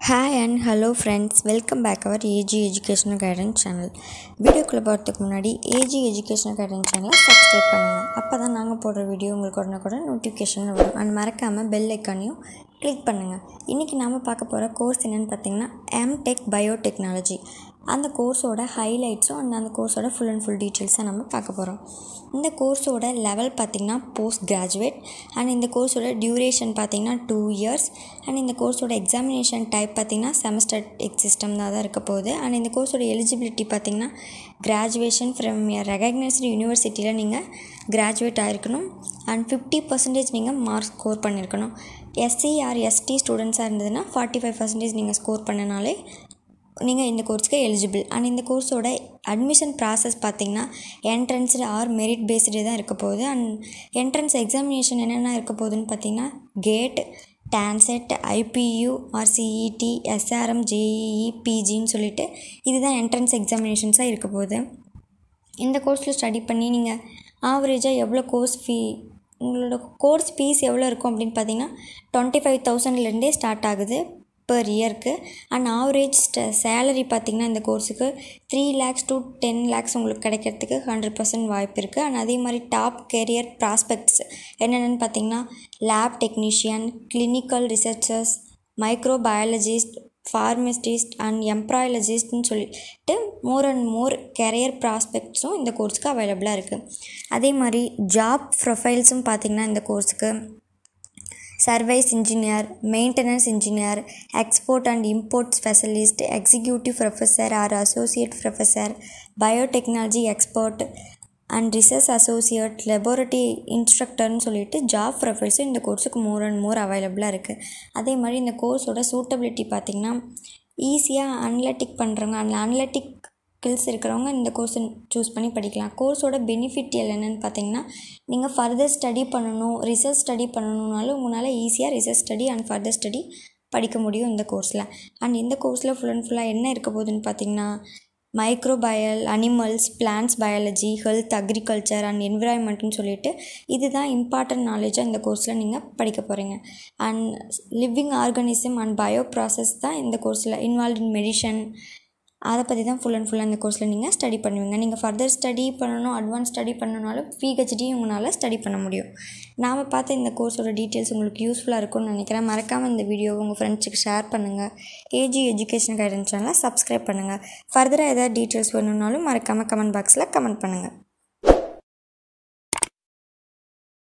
hi and hello friends welcome back our AG educational guidance channel வீடியோக்குள்ளே போகிறதுக்கு முன்னாடி AG educational guidance சேனலை subscribe பண்ணுங்கள் அப்போ தான் நாங்கள் போடுற வீடியோ உங்களுக்கு உடனே கூட நோட்டிஃபிகேஷன் வரும் அண்ட் மறக்காமல் பெல் ஐக்கானையும் கிளிக் பண்ணுங்கள் இன்றைக்கி நாம் பார்க்க போகிற கோர்ஸ் என்னென்னு பார்த்தீங்கன்னா எம்டெக் பயோடெக்னாலஜி அந்த கோர்ஸோட ஹைலைட்ஸும் அண்ட் அந்த கோர்ஸோட ஃபுல் அண்ட் ஃபுல் டீட்டெயில்ஸாக நம்ம பார்க்க போகிறோம் இந்த கோர்ஸோட லெவல் பார்த்திங்கன்னா போஸ்ட் கிராஜுவேட் அண்ட் இந்த கோர்ஸோட டியூரேஷன் பார்த்திங்கன்னா டூ இயர்ஸ் அண்ட் இந்த கோர்ஸோட எக்ஸாமினேஷன் டைப் பார்த்திங்கன்னா செமஸ்டர் எக்ஸிஸ்டம் தான் தான் இருக்க போகுது அண்ட் இந்த கோர்ஸோட எலிஜிபிலிட்டி பார்த்திங்கன்னா கிராஜுவேஷன் ஃப்ரம் ரெகக்னைஸ்டு யூனிவர்சிட்டியில் நீங்கள் கிராஜுவேட் ஆகிருக்கணும் அண்ட் ஃபிஃப்டி பர்சன்டேஜ் நீங்கள் மார்க் ஸ்கோர் பண்ணியிருக்கணும் எஸ்சி ஆர் எஸ்டி ஸ்டூடெண்ட்ஸாக இருந்ததுன்னா ஃபார்ட்டி ஃபைவ் பர்சன்டேஜ் நீங்கள் ஸ்கோர் பண்ணனாலே நீங்கள் இந்த கோர்ஸ்க்கு எலிஜிபிள் அண்ட் இந்த கோர்ஸோட அட்மிஷன் ப்ராசஸ் பார்த்தீங்கன்னா என்ட்ரன்ஸ்டு ஆர் மெரிட் பேஸ்டு தான் இருக்க போகுது அண்ட் என்ட்ரன்ஸ் எக்ஸாமினேஷன் என்னென்ன இருக்க போகுதுன்னு பார்த்தீங்கன்னா GATE TANCET IPU RCET SRM JEE பிஜின்னு சொல்லிட்டு இதுதான் என்ட்ரன்ஸ் எக்ஸாமினேஷன்ஸாக இருக்க போகுது இந்த கோர்ஸில் ஸ்டடி பண்ணி நீங்கள் ஆவரேஜாக எவ்வளோ கோர்ஸ் ஃபீ உங்களோட கோர்ஸ் ஃபீஸ் எவ்வளோ இருக்கும் அப்படின்னு பார்த்தீங்கன்னா டுவெண்ட்டி ஃபைவ் தௌசண்ட்லேருந்தே ஸ்டார்ட் ஆகுது பர் இயருக்கு அண்ட் ஆவரேஜ் சேலரி பார்த்திங்கன்னா இந்த கோர்ஸுக்கு three lakhs to ten lakhs உங்களுக்கு கிடைக்கிறதுக்கு ஹண்ட்ரட் பர்சன்ட் வாய்ப்பு இருக்குது அண்ட் அதே மாதிரி டாப் கெரியர் ப்ராஸ்பெக்ட்ஸ் என்னென்னு பார்த்தீங்கன்னா lab technician clinical researchers microbiologist pharmacist and எம்ப்ராயாலஜிஸ்ட்னு சொல்லிட்டு மோர் அண்ட் மோர் கெரியர் ப்ராஸ்பெக்ட்ஸும் இந்த கோர்ஸுக்கு அவைலபிளாக இருக்குது அதே மாதிரி ஜாப் ப்ரொஃபைல்ஸும் பார்த்திங்கன்னா இந்த கோர்ஸுக்கு service engineer maintenance engineer export and import specialist executive professor or associate professor biotechnology expert and research associate laboratory இன்ஸ்ட்ரக்டர்னு சொல்லிட்டு ஜாப் ப்ரொஃபைல்ஸும் இந்த கோர்ஸுக்கு மோர் அண்ட் மோர் அவைலபிளாக இருக்குது அதே மாதிரி இந்த கோர்ஸோட சூட்டபிலிட்டி பார்த்திங்கன்னா ஈஸியாக அனலட்டிக் பண்ணுறவங்க அந்த அனலட்டிக் ஸ்கில்ஸ் இருக்கிறவங்க இந்த கோர்ஸை சூஸ் பண்ணி படிக்கலாம் கோர்ஸோட பெனிஃபிட் என்னென்னு பார்த்தீங்கன்னா நீங்கள் ஃபர்தர் ஸ்டடி பண்ணணும் ரிசர்ச் ஸ்டடி பண்ணணுன்னாலும் உங்களால் ஈஸியாக research study and further study படிக்க முடியும் இந்த கோர்ஸில் அண்ட் இந்த கோர்ஸில் ஃபுல் அண்ட் ஃபுல்லாக என்ன இருக்க போகுதுன்னு பார்த்தீங்கன்னா microbial animals plants biology health agriculture and என்விரான்மெண்ட்னு சொல்லிட்டு இதுதான் இம்பார்ட்டன்ட் நாலேஜாக இந்த கோர்ஸில் நீங்கள் படிக்க போகிறீங்க and living organism and bio process தான் இந்த கோர்ஸில் இன்வால்வ் இன் மெடிஷன் அதை பற்றி தான் ஃபுல் அண்ட் ஃபுல்லாக இந்த கோர்ஸில் நீங்கள் ஸ்டடி பண்ணுவீங்க நீங்கள் ஃபர்தர் ஸ்டடி பண்ணணும் அட்வான்ஸ் ஸ்டடி பண்ணணுனாலும் பிஹெச்டி உங்களால் ஸ்டடி பண்ண முடியும் நாம் பார்த்த இந்த கோர்ஸோட டீட்டெயில்ஸ் உங்களுக்கு யூஸ்ஃபுல்லாக இருக்கும்னு நினைக்கிறேன் மறக்காமல் இந்த வீடியோவை உங்கள் ஃப்ரெண்ட்ஸுக்கு ஷேர் பண்ணுங்கள் ஏஜி எஜுகேஷன் கைடன்ஸ் சேனலை சப்ஸ்கிரைப் பண்ணுங்கள் ஃபர்தராக ஏதாவது டீட்டெயில்ஸ் வேணும்னாலும் மறக்காமல் கமெண்ட் பாக்ஸில் கமெண்ட் பண்ணுங்கள்